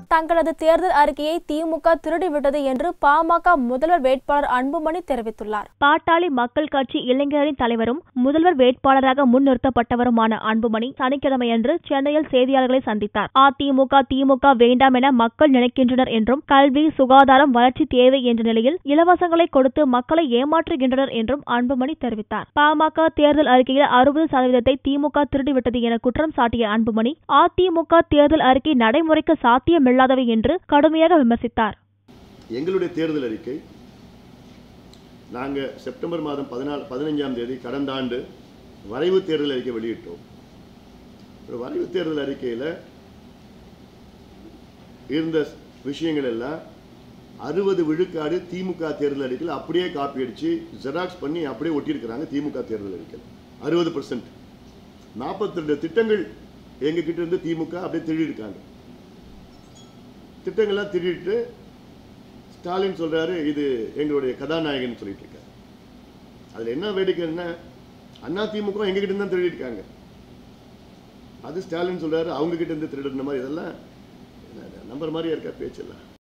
தங்களது தேர்தல் அறிக்கையை திமுக திருடிவிட்டது என்று பாமக முதல்வர் வேட்பாளர் அன்புமணி தெரிவித்துள்ளார் பாட்டாளி மக்கள் கட்சி இளைஞரின் தலைவரும் முதல்வர் வேட்பாளராக முன்னிறுத்தப்பட்டவருமான அன்புமணி சனிக்கிழமையன்று சென்னையில் செய்தியாளர்களை சந்தித்தார் அதிமுக திமுக வேண்டாம் என மக்கள் நினைக்கின்றனர் என்றும் கல்வி சுகாதாரம் வளர்ச்சி தேவை என்ற நிலையில் இலவசங்களை கொடுத்து மக்களை ஏமாற்றுகின்றனர் என்றும் அன்புமணி தெரிவித்தார் பாமக தேர்தல் அறிக்கையில் அறுபது சதவீதத்தை திமுக திருடிவிட்டது என குற்றம் சாட்டிய அன்புமணி அதிமுக தேர்தல் அறிக்கை நடைமுறைக்கு சாத்தியமில்லாதவை என்று கடுமையாக விமர்சித்தார் எங்களுடைய தேர்தல் அறிக்கை நாங்கள் செப்டம்பர் மாதம் பதினாலு பதினஞ்சாம் தேதி கடந்த ஆண்டு வரைவு தேர்தல் அறிக்கை வெளியிட்டோம் ஒரு வரைவு தேர்தல் அறிக்கையில் இருந்த விஷயங்கள் எல்லாம் அறுபது விழுக்காடு திமுக தேர்தல் அறிக்கையில் அப்படியே காப்பி அடித்து ஜெராக்ஸ் பண்ணி அப்படியே ஒட்டியிருக்கிறாங்க திமுக தேர்தல் அறிக்கை அறுபது பர்சன்ட் நாற்பத்தி ரெண்டு திட்டங்கள் எங்ககிட்ட இருந்து திமுக அப்படியே திருடியிருக்காங்க திட்டங்கள்லாம் திருடிட்டு ஸ்டாலின் சொல்றாரு இது எங்களுடைய கதாநாயகன் சொல்லிட்டு இருக்காரு அதுல என்ன வேடிக்கைன்னா அண்ணா திமுக எங்க கிட்ட இருந்து தான் திருடி இருக்காங்க அது ஸ்டாலின் சொல்றாரு அவங்க கிட்ட இருந்து திருடுன மாதிரி இதெல்லாம் என்ன, நம்புற மாதிரியா இருக்கா பேச்செல்லாம்